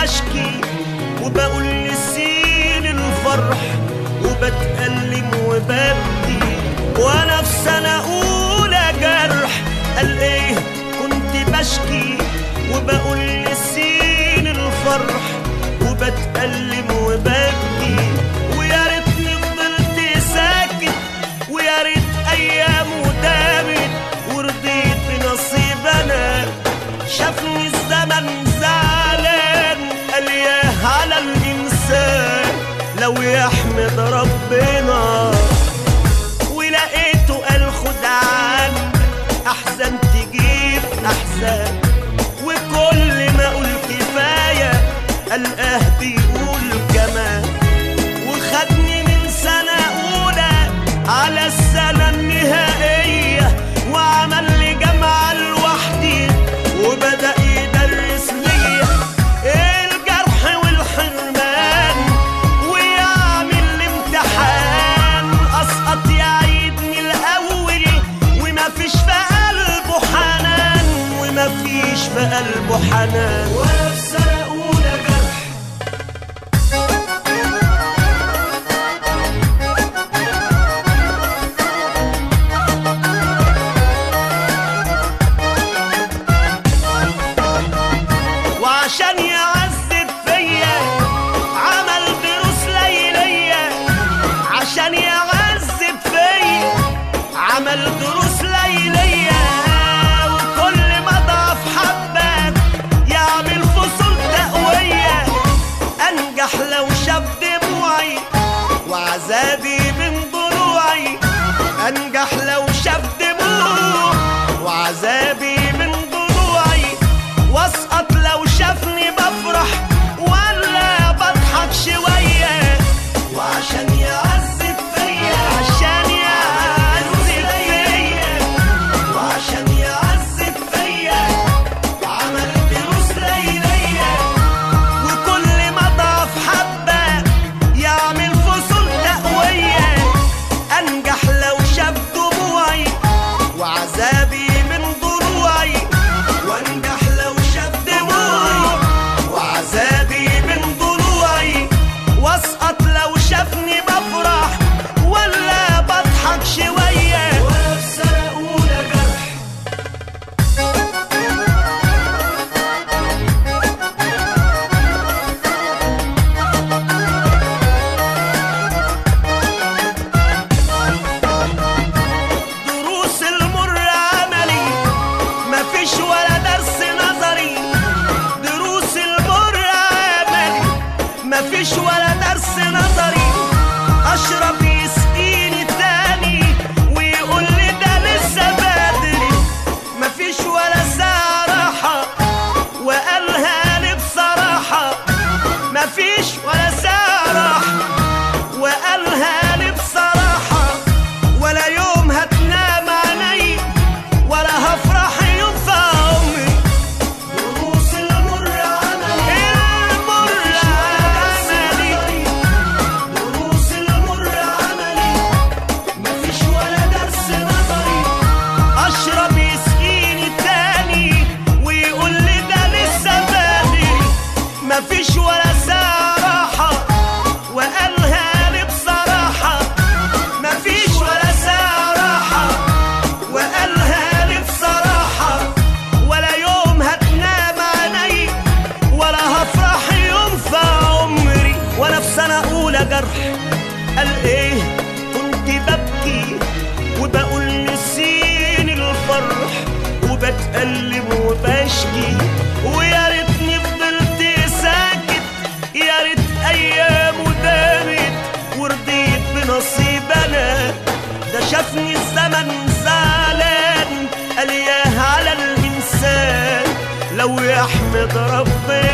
بشكي وبقول لسين الفرح وبتألم وببكي وانا في سنة اولى جرح قال ايه كنت بشكي وبقول لسين الفرح وبتألم وببكي ويا ريتني فضلت ساكت ويا ريت ايامه دامت ورضيت بنصيب انا شافني الزمن زعلان قال ياه على الانسان لو يحمد ربنا ولقيته قال خد عنك احزن تجيب احزان وكل ما اقول كفايه القاه بيقول كمان وخدني من سنه اولى على السنه النهائيه وعمل لي جامعه لوحدي وبدا يدرس ليا الجرح والحرمان ويعمل لي امتحان اسقط يعيدني الاول وما فيش في قلبه حنان وما فيش في قلبه حنان ولا في سنه اولى جرح وعشان يعذب فيا عمل دروس ليلية عشان يعذب فيا عمل دروس ليلية وكل ما ضعف حبة يعمل فصول تقوية أنجح لو شاف دموعي وعذابي من ضلوعي أنجح لو شاف دموع وعذابي من ضلوعي واسقط لو شافني بفرح ولا بضحك شوية وعشان يعذب فيا عشان يعذب فيا وعشان يعذب فيا عمل دروس ليلية وكل ما ضعف حبة يعمل فصول تقوية أنجح لو شاف دموعي وعذابي من ضلوعي وانجح لو شاف دموعي وعذابي من ضلوعي واسقط لو شافني بفرح ولا بضحك شوية ولا في سنة أولى جرح دروس المر عملي مفيش ولا درس نظري دروس المر عملي مفيش ولا درس نظري اشرب يسقيني تاني ويقول لي ده لسه بدري مفيش ولا ساعة راحة وقالها لي بصراحة مفيش ولا ساعة راحة وقالها لي بصراحة ولا يوم هتنام عيني ولا هفرح يوم في عمري دروس المر عملي المر عملي دروس المر عملي مفيش ولا درس نظري اشرب يسقيني تاني ويقول لي ده لسه بدري مفيش ولا ساعة راحة وقالها لي بصراحة مفيش ولا ساعة راحة وقالها لي بصراحة ولا يوم هتنام عيني ولا هفرح يوم في عمري وانا في سنة أولى جرح قال ايه كنت ببكي وبقول نسيني الفرح وبتألم وبشكي ويا ريتني فضلت ساكت يا ريت ايامه دامت ورضيت بنصيب انا ده شافني الزمن زعلان قال ياه على الانسان لو يحمد ربنا